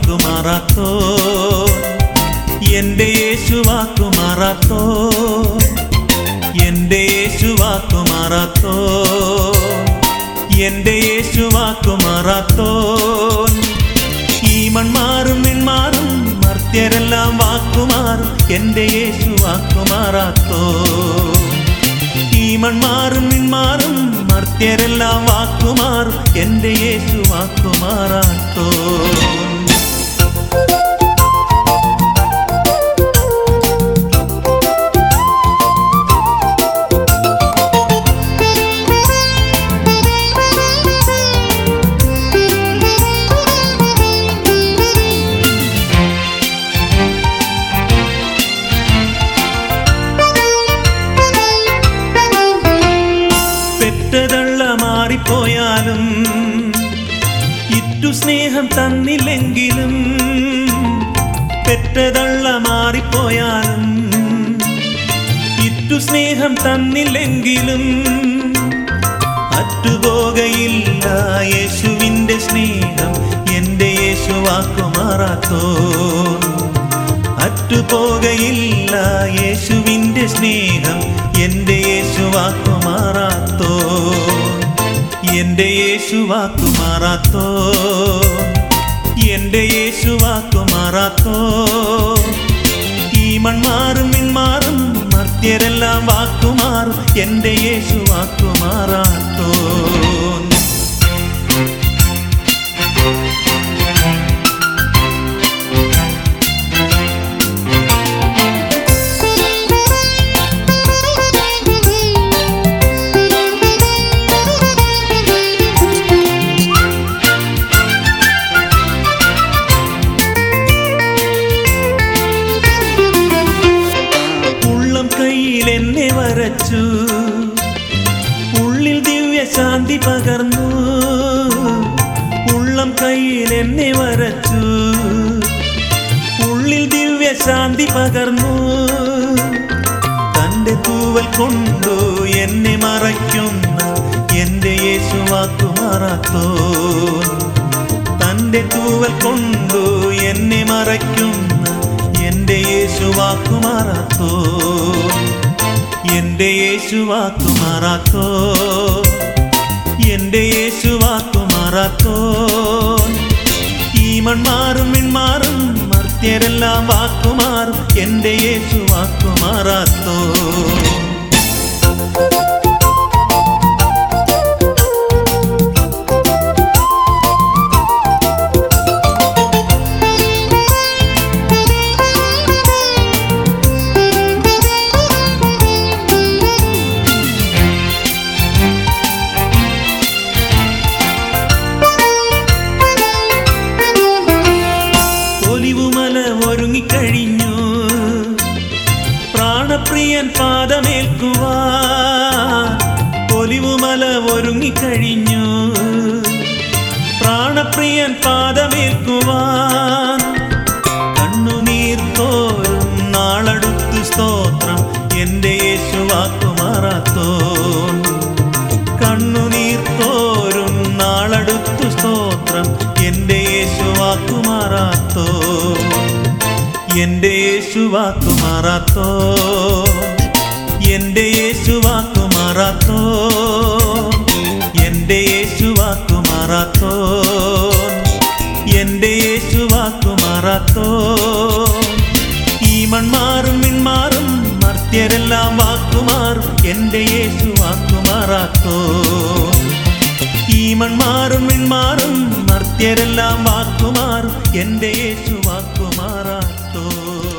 വാക്കുമാറാത്തോ എന്റെ യേശു വാക്കുമാറാത്തോ എന്റെ യേശു വാക്കുമാറാത്തോ എന്റെ യേശു വാക്കുമാറാത്തോ ഈ മൺമാറും മിൺമാറും മർത്യരെല്ലാം വാക്കുമാറും എന്റെ യേശു വാക്കുമാറാത്തോ ഈ മൺമാറും മിൺമാറും മർത്യരെല്ലാം വാക്കുമാറും എന്റെ യേശു വാക്കുമാറാത്തോ പെറ്റതള്ള മാറിപ്പോയാലും ഇറ്റു സ്നേഹം തന്നില്ലെങ്കിലും പെറ്റതള്ള മാറിപ്പോയാലും ഇറ്റു സ്നേഹം തന്നില്ലെങ്കിലും അറ്റുപോകയില്ല യേശുവിൻ്റെ സ്നേഹം എൻ്റെ യേശു വാക്കുമാറാത്തോ അറ്റുപോകയില്ല യേശുവിൻ്റെ സ്നേഹം എൻ്റെ യേശു വാക്കുമാറാത്തോ എൻ്റെ യേശു വാക്കുമാറാത്തോ എൻ്റെ യേശു വാക്കുമാറാത്തോ ഈ മൺമാറും മിൺമാറും മർത്യരെല്ലാം വാക്കുമാറും എൻ്റെ യേശു വാക്കുമാറാത്തോ ഉള്ളം കയ്യിൽ എന്നെ വരച്ചു ഉള്ളിൽ ദിവ്യശാന്തി പകർന്നു ഉള്ളം കയ്യിൽ എന്നെ വരച്ചു ഉള്ളിൽ ദിവ്യശാന്തി പകർന്നു തന്റെ തൂവൽ കൊണ്ടു എന്നെ മറയ്ക്കുന്ന എന്റെ യേശു വാക്കുമാറാത്തോ തന്റെ തൂവൽ കൊണ്ടു എന്നെ മറയ്ക്കുന്ന എന്റെ യേശു വാക്കുമാറാത്തോ എന്റെ യേശു വാക്കുമാറാത്തോ എന്റെ യേശു വാക്കുമാറാത്തോ ഈ മൺമാറും മിൺമാറും മർത്യരെല്ലാം വാക്കുമാറും എന്റെ യേശു വാക്കുമാറാത്തോ ഒലിവുമല ഒരുങ്ങിക്കഴിഞ്ഞു പ്രാണപ്രിയൻ പാദമേൽക്കുവാൻ ഒലിവുമല ഒരുങ്ങിക്കഴിഞ്ഞു പ്രാണപ്രിയൻ പാദമേൽക്കുവാൻ കണ്ണുനീർ തോരും നാളടുത്തു സ്തോത്രം എൻ്റെ യേശു വാക്കുമാറാത്തോ കണ്ണുനീർ തോരും നാളടുത്തു സ്തോത്രം എൻ്റെ യേശു വാക്കുമാറാത്തോ എൻ്റെ യേശു വാക്കുമാറാത്തോ എൻ്റെ യേശു വാക്കുമാറാത്തോ എൻ്റെ യേശു വാക്കുമാറാത്തോ എൻ്റെ യേശു വാക്കുമാറാത്തോ ഈ മൺമാറും മിൺമാറും മർത്യരെല്ലാം വാക്കുമാറും എൻ്റെ യേശു വാക്കുമാറാത്തോ ഈ മൺമാറും മിൺമാറും മർത്യരെല്ലാം വാക്കുമാറും എൻ്റെ യേശു വാക്കുമാറാത്തോ